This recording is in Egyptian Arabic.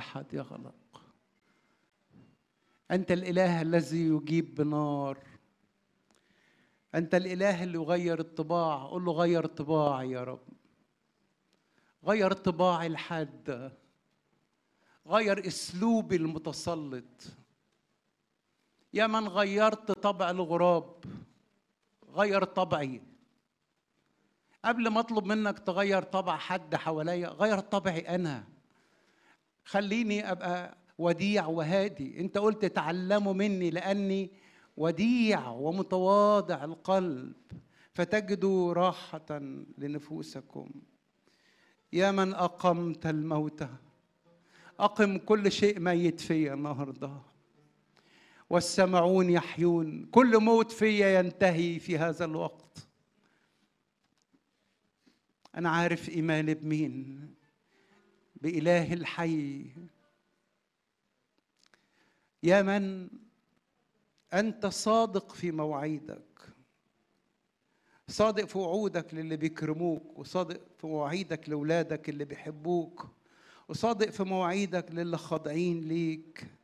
احد يغلق انت الاله الذي يجيب بنار انت الاله اللي يغير الطباع قول له غير طباعي يا رب غير طباعي الحاده غير اسلوبي المتسلط يا من غيرت طبع الغراب غير طبعي قبل ما اطلب منك تغير طبع حد حواليا غير طبعي انا خليني ابقى وديع وهادي انت قلت تعلموا مني لاني وديع ومتواضع القلب فتجدوا راحه لنفوسكم يا من اقمت الموتى اقم كل شيء ميت فيا النهارده والسمعون يحيون كل موت فيا ينتهي في هذا الوقت انا عارف ايماني بمين باله الحي يا من انت صادق في مواعيدك صادق في وعودك للي بيكرموك وصادق في مواعيدك لاولادك اللي بيحبوك وصادق في مواعيدك للي خاضعين ليك